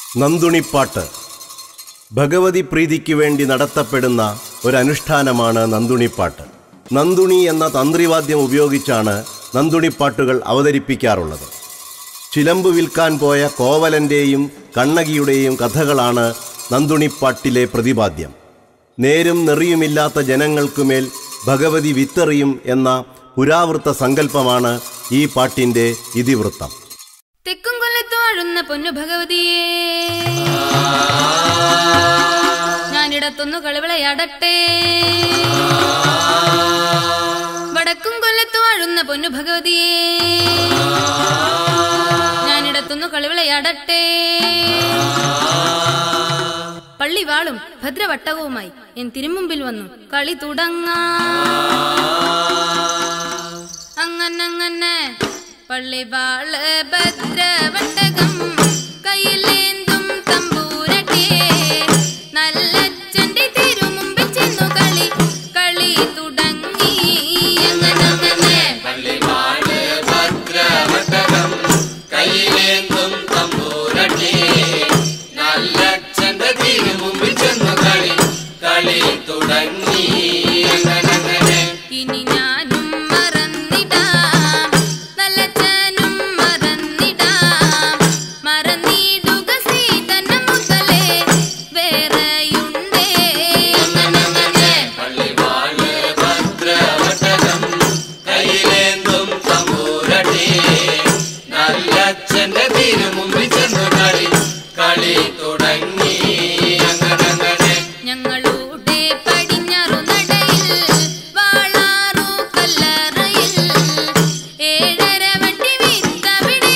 നന്ദുണിപ്പാട്ട് ഭഗവതി പ്രീതിക്ക് വേണ്ടി നടത്തപ്പെടുന്ന ഒരനുഷ്ഠാനമാണ് നന്ദുണിപ്പാട്ട് നന്ദുണി എന്ന തന്ത്രിവാദ്യം ഉപയോഗിച്ചാണ് നന്ദുണിപ്പാട്ടുകൾ അവതരിപ്പിക്കാറുള്ളത് ചിലമ്പ് വിൽക്കാൻ പോയ കോവലൻ്റെയും കണ്ണകിയുടെയും കഥകളാണ് നന്ദുണിപ്പാട്ടിലെ പ്രതിപാദ്യം നേരും നെറിയുമില്ലാത്ത ജനങ്ങൾക്കുമേൽ ഭഗവതി വിത്തെറിയും എന്ന പുരാവൃത്ത സങ്കല്പമാണ് ഈ പാട്ടിൻ്റെ ഇതിവൃത്തം തെക്കും കൊല്ലത്ത് വാഴുന്ന പൊന്നു ഭഗവതിയേ ഞാനിടത്തൊന്നു കളിവിളയാടട്ടെ വടക്കും കൊല്ലത്ത് വാഴുന്ന പൊന്നു ഭഗവതിയേ ഞാനിടത്തൊന്നു കളിവിളയാടട്ടെ പള്ളിവാളും ഭദ്രവട്ടകവുമായി എൻ തിരുമുമ്പിൽ വന്നു കളി തുടങ്ങാ അങ്ങനങ്ങനെ പള്ളിവാള് ഭദ്രവട്ടകം കയ്യിലേന്തും തമ്പൂരട്ടെ നല്ലച്ഛന്റെ തിരുമുമ്പിൽ ചെന്നു കളി കളി തുടങ്ങി അങ്ങനങ്ങനെ പള്ളിവാട് ഭദ്രവട്ടകം കയ്യിലേന്തും തമ്പൂരട്ടെ നല്ലച്ഛന്റെ തിരുമുമ്പിൽ ചെന്നു കളി കളി തുടങ്ങി അങ്ങനങ്ങനെ ഇനി ഞാനും മറന്നിടാം നല്ലച്ഛനും മറന്നിടാം മറന്നിടുക സീതന മുതലേ വേറെയുണ്ടേ അങ്ങനങ്ങനെ പള്ളിവാട് ഭദ്രവട്ടകം കയ്യിലേന്തും തമ്പൂരട്ടെ നല്ലച്ഛന്റെ തിരുമുമ്പിൽ ചെന്നു കളി കളി തുടങ്ങി അങ്ങനങ്ങനെ ഞങ്ങളുടെ പടിഞ്ഞാറു നടയിൽ വാളാറു കല്ലറയിൽ ഏഴര വണ്ടി വിത്തവിടെ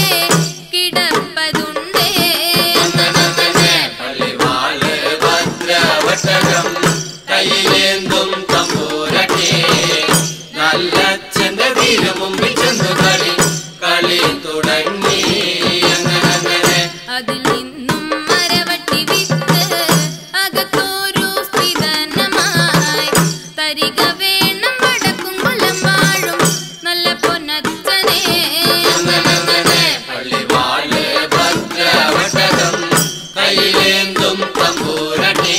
കിടപ്പതുണ്ടേ അങ്ങനെ പള്ളിവാള് ഭദ്രവട്ടകം കയ്യിലേന്തും തമ്പൂരട്ടെ നല്ലച്ഛന്റെ തിരുമുമ്പിൽ ചെന്നു കളി കളി തുടങ്ങി അങ്ങനെ അതിൽ നിന്നും മരവട്ടി വിത്ത് അകത്തോരു സ്ഥിതനമായി തരിക വേണം വടക്കും കൊല്ലം വാഴും നല്ല പൊന്നച്ഛനെ അങ്ങനെ പള്ളിവാള് ഭദ്രവട്ടകം കയ്യിലേന്തും തമ്പൂരട്ടെ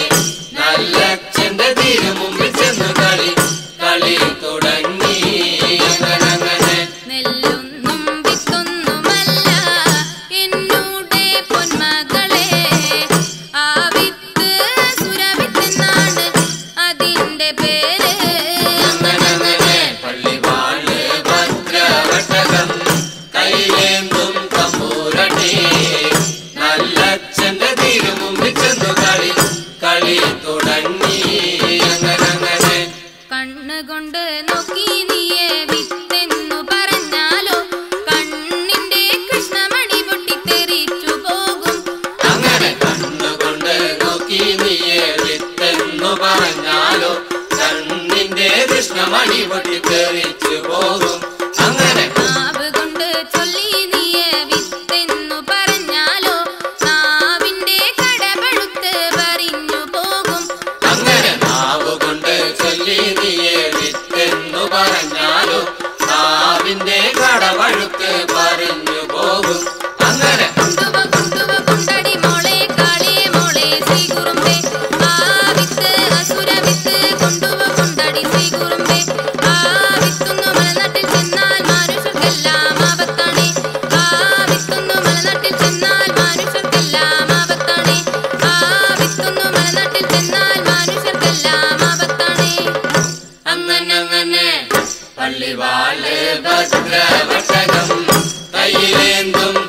നല്ലച്ഛന്റെ തിരുമുമ്പിൽ ചെന്നു കളി കളി തുടങ്ങി അങ്ങനെ നെല്ലൊന്നും വിത്തൊന്നുമല്ല എന്നൂടെ പൊന്മകളെ ആ വിത്ത് സുരവിത്തെന്നാണ് അതിന്റെ പേര് അങ്ങനെ പള്ളിവാള് ഭദ്രവട്ടകം കയ്യിലേന്തും തമ്പൂരട്ടെ നല്ലച്ഛന്റെ തിരുമുമ്പിൽ ചെന്നു കളി കളി തുടങ്ങി അങ്ങനെ കണ്ണുകൊണ്ട് നോക്കി നീയെ വിത്തെന്നു പറഞ്ഞാലോ കണ്ണിന്റെ കൃഷ്ണമണി പൊട്ടിത്തെറിച്ചു പോകും അങ്ങനെ കണ്ണുകൊണ്ട് നോക്കി നീയെ വിത്തെന്നു പറഞ്ഞാലോ കണ്ണിന്റെ കൃഷ്ണമണി പൊട്ടിത്തെറിച്ചു പോകും അങ്ങനെ നാവ് കൊണ്ട് ചൊല്ലി നീയെ വിത്തെന്നു പറഞ്ഞാലോ നാവിന്റെ കടപഴുത്ത് പറഞ്ഞു പോകും അങ്ങനെ നാവ് കൊണ്ട് ചൊല്ലി നീയെ വിത്തെന്നു പറഞ്ഞാലോ നാവിന്റെ കടവഴുത്ത് പറഞ്ഞു പോകും അങ്ങനെ കൊണ്ടുവ കൊണ്ടുവ കൊണ്ടടി മോളെ കാളിയെ മോളെ ശ്രീകുറുമ്പേ ആ വിത്ത് അസുര വിത്ത് കൊണ്ടുവ കൊണ്ടടി ശ്രീകുറുമ്പേ ആ വിത്തൊന്നു മലനാട്ടിൽ ചെന്നാൽ മനുഷ്യർക്കെല്ലാം ആപത്താണ് ആ വിത്തൊന്നു മലനാട്ടിൽ ചെന്നാൽ മനുഷ്യർക്കെല്ലാം ആപത്താണ് ആ വിത്തൊന്നു മലനാട്ടിൽ ചെന്നാൽ മനുഷ്യർക്കെല്ലാം ആപത്താണ് അങ്ങനെ പള്ളിവാള് ഭദ്രവട്ടകം കയ്യിലേന്തും